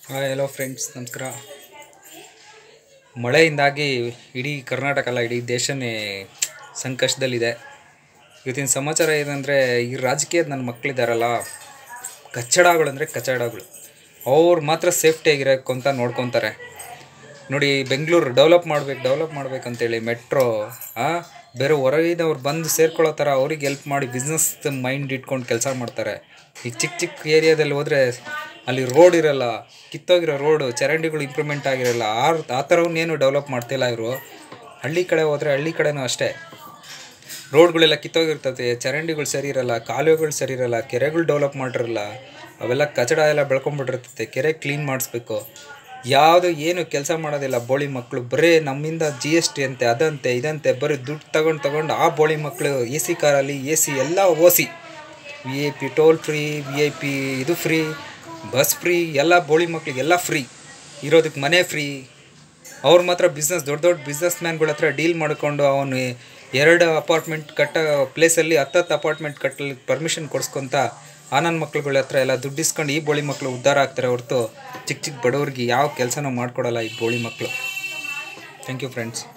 hi hello friends ನಮಸ್ಕಾರ ಮಳೆಯಿಂದಾಗಿ ಇಡೀ ಕರ್ನಾಟಕ ಅಲ್ಲ ಇಡೀ ದೇಶನೇ ಸಂಕಷ್ಟದಲ್ಲಿದೆ ಇವತ್ತಿನ ಸಮಾಚಾರ ಏನಂದರೆ ಈ ರಾಜಕೀಯದ ನನ್ನ ಮಕ್ಕಳಿದ್ದಾರಲ್ಲ ಕಚ್ಚಡಗಳು ಅಂದರೆ ಕಚ್ಚಡಗಳು ಅವ್ರು ಮಾತ್ರ ಸೇಫ್ಟಿಯಾಗಿರೋಕ್ಕೆ ಅಂತ ನೋಡ್ಕೊತಾರೆ ನೋಡಿ ಬೆಂಗಳೂರು ಡೆವಲಪ್ ಮಾಡ್ಬೇಕು ಡೆವಲಪ್ ಮಾಡ್ಬೇಕಂತೇಳಿ ಮೆಟ್ರೋ ಬೇರೆ ಹೊರಗಿನವ್ರು ಬಂದು ಸೇರ್ಕೊಳ್ಳೋ ಥರ ಅವ್ರಿಗೆ ಹೆಲ್ಪ್ ಮಾಡಿ ಬಿಸ್ನೆಸ್ ಮೈಂಡ್ ಇಟ್ಕೊಂಡು ಕೆಲಸ ಮಾಡ್ತಾರೆ ಈಗ ಚಿಕ್ಕ ಚಿಕ್ಕ ಏರಿಯಾದಲ್ಲಿ ಹೋದರೆ ಅಲ್ಲಿ ರೋಡ್ ಇರಲ್ಲ ಕಿತ್ತೋಗಿರೋ ರೋಡು ಚರಂಡಿಗಳು ಇಂಪ್ರೂವ್ಮೆಂಟ್ ಆಗಿರಲ್ಲ ಆ ಆ ಥರವನ್ನೇನು ಡೆವಲಪ್ ಮಾಡ್ತಿಲ್ಲ ಇವರು ಹಳ್ಳಿ ಕಡೆ ಹೋದರೆ ಹಳ್ಳಿ ಕಡೆನೂ ಅಷ್ಟೇ ರೋಡ್ಗಳೆಲ್ಲ ಕಿತ್ತೋಗಿರ್ತದೆ ಚರಂಡಿಗಳು ಸರಿ ಇರಲ್ಲ ಕಾಲುವೆಗಳು ಸರಿ ಇರಲ್ಲ ಕೆರೆಗಳು ಡೆವಲಪ್ ಮಾಡಿರಲ್ಲ ಅವೆಲ್ಲ ಕಚಡ ಎಲ್ಲ ಬೆಳ್ಕೊಂಡ್ಬಿಟ್ಟಿರ್ತೈತೆ ಕೆರೆ ಕ್ಲೀನ್ ಮಾಡಿಸ್ಬೇಕು ಯಾವುದು ಏನು ಕೆಲಸ ಮಾಡೋದಿಲ್ಲ ಬೋಳಿ ಮಕ್ಕಳು ಬರೀ ನಮ್ಮಿಂದ ಜಿ ಎಸ್ ಟಿ ಅಂತೆ ಅದಂತೆ ಇದಂತೆ ಬರೀ ದುಡ್ಡು ತಗೊಂಡು ತಗೊಂಡು ಆ ಬೋಳಿ ಮಕ್ಕಳು ಎ ಸಿ ಕಾರಲ್ಲಿ ಎ ಸಿ ಎಲ್ಲ ಓಸಿ V I P toll free V I P ಇದು ಫ್ರೀ ಬಸ್ ಫ್ರೀ ಎಲ್ಲ ಬೋಳಿ ಮಕ್ಕಳಿಗೆಲ್ಲ ಫ್ರೀ ಇರೋದಕ್ಕೆ ಮನೆ ಫ್ರೀ ಅವ್ರು ಮಾತ್ರ ಬಿಸ್ನೆಸ್ ದೊಡ್ಡ ದೊಡ್ಡ ಬಿಸ್ನೆಸ್ ಮ್ಯಾನ್ಗಳ ಹತ್ರ ಡೀಲ್ ಮಾಡಿಕೊಂಡು ಅವನು ಎರಡು ಅಪಾರ್ಟ್ಮೆಂಟ್ ಕಟ್ಟ ಪ್ಲೇಸಲ್ಲಿ ಹತ್ತತ್ತು ಅಪಾರ್ಟ್ಮೆಂಟ್ ಕಟ್ಟಲಿಕ್ಕೆ ಪರ್ಮಿಷನ್ ಕೊಡಿಸ್ಕೊಂತ ಆ ನನ್ನ ಮಕ್ಳುಗಳ ಹತ್ರ ಎಲ್ಲ ದುಡ್ಡು ಇಸ್ಕೊಂಡು ಈ ಬೋಳಿ ಮಕ್ಕಳು ಉದ್ಧಾರ ಆಗ್ತಾರೆ ಹೊರತು ಚಿಕ್ಕ ಚಿಕ್ಕ ಬಡವ್ರಿಗೆ ಯಾವ ಕೆಲಸನೂ ಮಾಡ್ಕೊಡಲ್ಲ ಈ ಬೋಳಿ ಮಕ್ಕಳು ಥ್ಯಾಂಕ್ ಯು ಫ್ರೆಂಡ್ಸ್